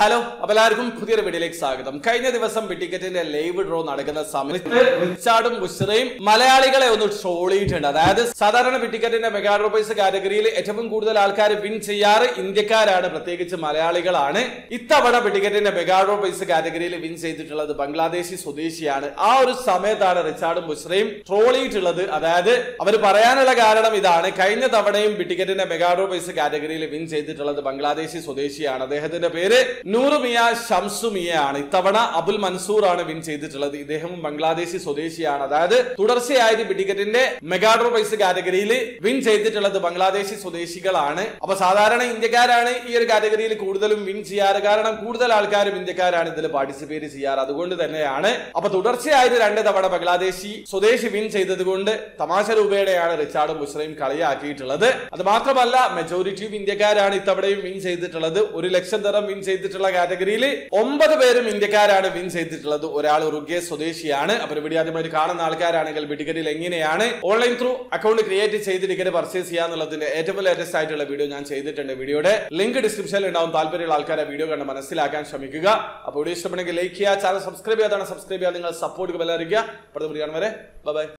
hello അപ്പൊ എല്ലാവർക്കും പുതിയൊരു വീഡിയോയിലേക്ക് സ്വാഗതം കഴിഞ്ഞ ദിവസം ടിക്കറ്റിന്റെ ലൈവ് ഡ്രോ നടക്കുന്ന സമയത്ത് റിച്ചാർഡും ബുഷറയും മലയാളികളെ ഒന്ന് ട്രോൾ ചെയ്തിട്ടുണ്ട് അതായത് സാധാരണ ടിക്കറ്റിന്റെ മെഗാ റൂപ്പേഴ്സ് കാറ്റഗറിയിൽ ഏറ്റവും കൂടുതൽ ആൾക്കാർ വിൻ ചെയ്യാറ് ഇന്ത്യക്കാരാണ് പ്രത്യേകിച്ച് മലയാളികളാണ് ഇത്തവണ ടിക്കറ്റിന്റെ മെഗാ റൂപ്പേഴ്സ് കാറ്റഗറിയിൽ വിൻ ചെയ്തിട്ടുള്ളത് ബംഗ്ലാദേശി സ്വദേശിയാണ് ആ ഒരു സമയത്താണ് റിച്ചാർഡും ബുഷറയും ട്രോൾ ചെയ്തിട്ടുള്ളത് അതായത് അവർ പറയാനുള്ള കാരണം ഇതാണ് കഴിഞ്ഞ തവണയും ടിക്കറ്റിന്റെ മെഗാ റൂപ്പേഴ്സ് കാറ്റഗറിയിൽ വിൻ ചെയ്തിട്ടുള്ളത് ബംഗ്ലാദേശി സ്വദേശിയാണ് അദ്ദേഹത്തിന്റെ പേര് നൂറുമിയ ഷംസുമിയ ആണ് ഇത്തവണ അബുൽ മൻസൂർ ആണ് വിൻ ചെയ്തിട്ടുള്ളത് ഇദ്ദേഹവും ബംഗ്ലാദേശി സ്വദേശിയാണ് അതായത് തുടർച്ചയായിട്ട് ടിക്കറ്റിന്റെ മെഗാഡ്രോ പൈസ കാറ്റഗറിയിൽ വിൻ ചെയ്തിട്ടുള്ളത് ബംഗ്ലാദേശി സ്വദേശികളാണ് അപ്പൊ സാധാരണ ഇന്ത്യക്കാരാണ് ഈ ഒരു കാറ്റഗറിയിൽ കൂടുതലും വിൻ ചെയ്യാറ് കാരണം കൂടുതൽ ആൾക്കാരും ഇന്ത്യക്കാരാണ് ഇതിൽ പാർട്ടിസിപ്പേറ്റ് ചെയ്യാറ് അതുകൊണ്ട് തന്നെയാണ് അപ്പൊ തുടർച്ചയായിട്ട് രണ്ട് തവണ ബംഗ്ലാദേശി സ്വദേശി വിൻ ചെയ്തത് കൊണ്ട് തമാശ രൂപയുടെയാണ് റിച്ചാർഡും ബുഷറയും കളിയാക്കിയിട്ടുള്ളത് അത് മാത്രമല്ല മെജോറിറ്റി ഇന്ത്യക്കാരാണ് ഇത്തവണയും വിൻ ചെയ്തിട്ടുള്ളത് ഒരു ലക്ഷം തരം വിൻ ചെയ്തിട്ടുള്ള കാറ്റഗറിയിൽ ഒമ്പത് പേരും ഇന്ത്യക്കാരാണ് വിൻ ചെയ്തിട്ടുള്ളത് ഒരാൾ ഉറുഗെ സ്വദേശിയാണ് അപ്പൊ വീഡിയോ ആദ്യമായിട്ട് കാണുന്ന ആൾക്കാരാണെങ്കിൽ ടിക്കറ്റിൽ എങ്ങനെയാണ് ഓൺലൈൻ ത്രൂ അക്കൗണ്ട് ക്രിയേറ്റ് ചെയ്ത് ടിക്കറ്റ് പർച്ചേസ് ചെയ്യാന്നുള്ളതിന്റെ ഏറ്റവും ലേറ്റസ്റ്റ് ആയിട്ടുള്ള വീഡിയോ ഞാൻ ചെയ്തിട്ടുണ്ട് വീഡിയോയുടെ ലിങ്ക് ഡിസ്ക്രിപ്ഷനിൽ ഉണ്ടാവും താല്പര്യമുള്ള ആൾക്കാരെ വീഡിയോ കണ്ട് മനസ്സിലാക്കാൻ ശ്രമിക്കുക അപ്പോൾ വീഡിയോ ഇഷ്ടപ്പെടുന്നെങ്കിൽ ലൈക്ക് ചെയ്യുക ചാനൽ സബ്സ്ക്രൈബ് ചെയ്യാതാണ് സബ്സ്ക്രൈബ് ചെയ്യുക നിങ്ങൾ സപ്പോർട്ട് ബെല്ലറിയിക്കുക അടുത്ത വീഡിയോ വരെ ബൈ